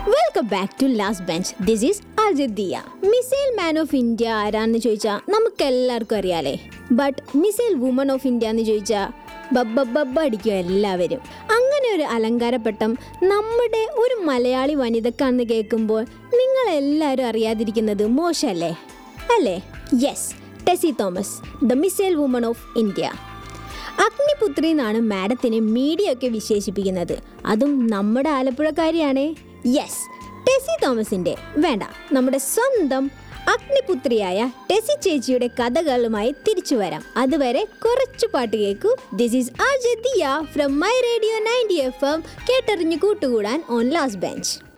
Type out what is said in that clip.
welcome back to last bench this is അജിദിയ missile man of India ആരാന്ന് ചോദിച്ചാൽ നമുക്ക് എല്ലാവർക്കും അറിയാലേ but missile woman of India എന്ന് ചോദിച്ചാൽ ബബ്ബ ബബ്ബ അടിക്കും എല്ലാവരും അങ്ങനെ ഒരു അലങ്കാരപ്പട്ടം നമ്മുടെ ഒരു മലയാളി വനിതക്കാണെന്ന് കേൾക്കുമ്പോൾ നിങ്ങൾ എല്ലാവരും അറിയാതിരിക്കുന്നത് മോശമല്ലേ അല്ലേ yes Tessy Thomas the missile woman of India അഗ്നിപുത്രി എന്നാണ് മാഡത്തിനെ മീഡിയ ഒക്കെ വിശേഷിപ്പിക്കുന്നത് അതും നമ്മുടെ ആലപ്പുഴക്കാരിയാണേ യെസ് ടെസി തോമസിന്റെ വേണ്ട നമ്മുടെ സ്വന്തം അഗ്നിപുത്രിയായ ടെസി ചേച്ചിയുടെ കഥകളുമായി തിരിച്ചു വരാം അതുവരെ കുറച്ചു പാട്ട് കേൾക്കൂ ദിസ് ഈസ് അജദിയ from my radio ninety F M കേട്ടറിഞ്ഞു കൂട്ടുകൂടാൻ ഓൺ ലാസ്റ്റ് ബെഞ്ച്